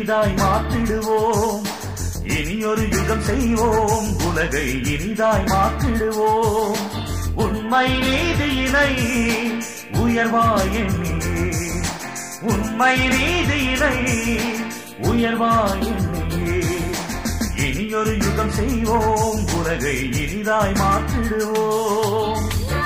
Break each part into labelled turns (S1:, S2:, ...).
S1: இனிதாய் மாற்றிடுவோம் இனியொரு யுகம் செய்வோம் உலகை இனிதாய் மாற்றிடுவோம் உண்மை நீதியினை உயர்வாய் எண்ணியே உண்மை நீதியினை உயர்வாய் எண்ணியே இனியொரு யுகம் செய்வோம் உலகை இனிதாய் மாற்றிடுவோம்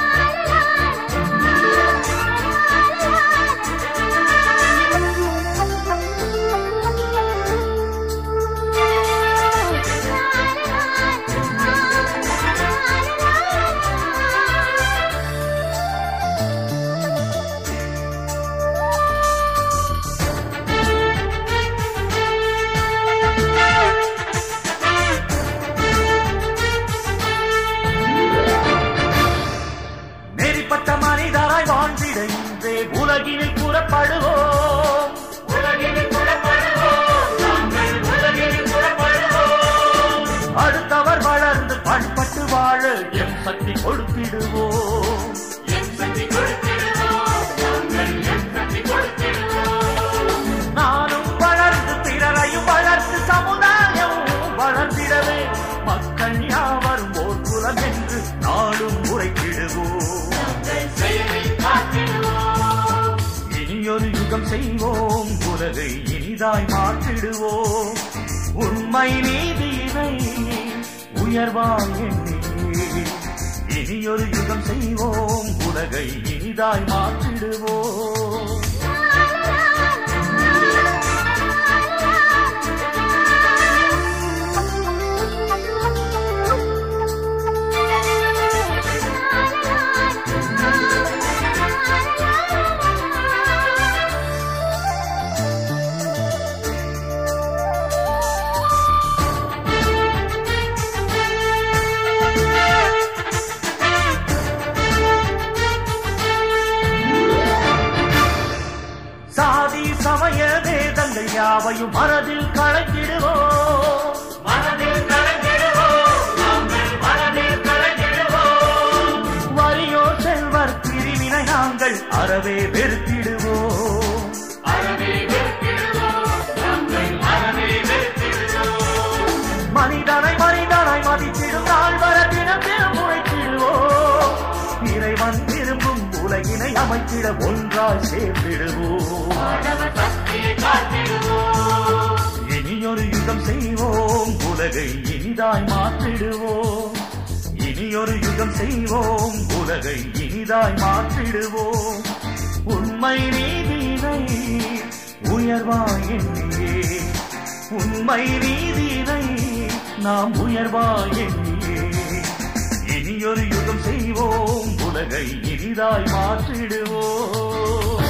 S1: நெறிப்பட்ட மனிதராய் வாழ்ந்திட இன்றே உலகினில் கூறப்படுவோம் உலகினில் கூறப்படுவோம் நாங்கள் உலகினில் கூறப்படுவோம் அடுத்தவர் வளர்ந்து பண்பட்டு வாழ எம் சக்தி கொடுத்திடுவோம் எம் சக்தி கொடுத்திடுவோம் நாங்கள் எம் சக்தி கொடுத்திடுவோம் நானும் வளர்ந்து பிறரையும் வளர்த்து சமுதாயம் வளர்ந்திடவே மக்கள் யாவரும் ஓர் குலம் என்று நாடும் உரைத்திடுவோம் இனியொரு யுகம் செய்வோம் உலகை இனிதாய் மாற்றிடுவோம் உண்மை நீதியினை உயர்வாய் எண்ணியே இனியொரு யுகம் செய்வோம் உலகை இனிதாய் மாற்றிடுவோம் சாதி சமய வேதங்கள் யாவையும் மனதில் கலக்கிடுவோம் மனதில் கலக்கிடுவோம் நாங்கள் மனதில் கலக்கிடுவோம் வரியோ செல்வர் பிரிவினை நாங்கள் அறவே வெறுத்திடுவோம் அறவே வெறுத்திடுவோம் நாங்கள் அறவே வெறுத்திடுவோம் மனிதனை மனிதனாய் மதித்திடும் நாள் வர தினம் தினம் உழைத்திடுவோம் இறைவன் விரும்பும் உலகினை அமைத்திட ஒன்றாய் சேர்ந்திடுவோம் இனியொரு யுகம் செய்வோம் உலகை இனிதாய் மாற்றிடுவோம் இனியொரு யுகம் செய்வோம் உலகை இனிதாய் மாற்றிடுவோம் உண்மை நீதியினை உயர்வாய் எண்ணியே உண்மை நீதியினை நாம் உயர்வாய் எண்ணியே இனியொரு யுகம் செய்வோம் உலகை இனிதாய் மாற்றிடுவோம்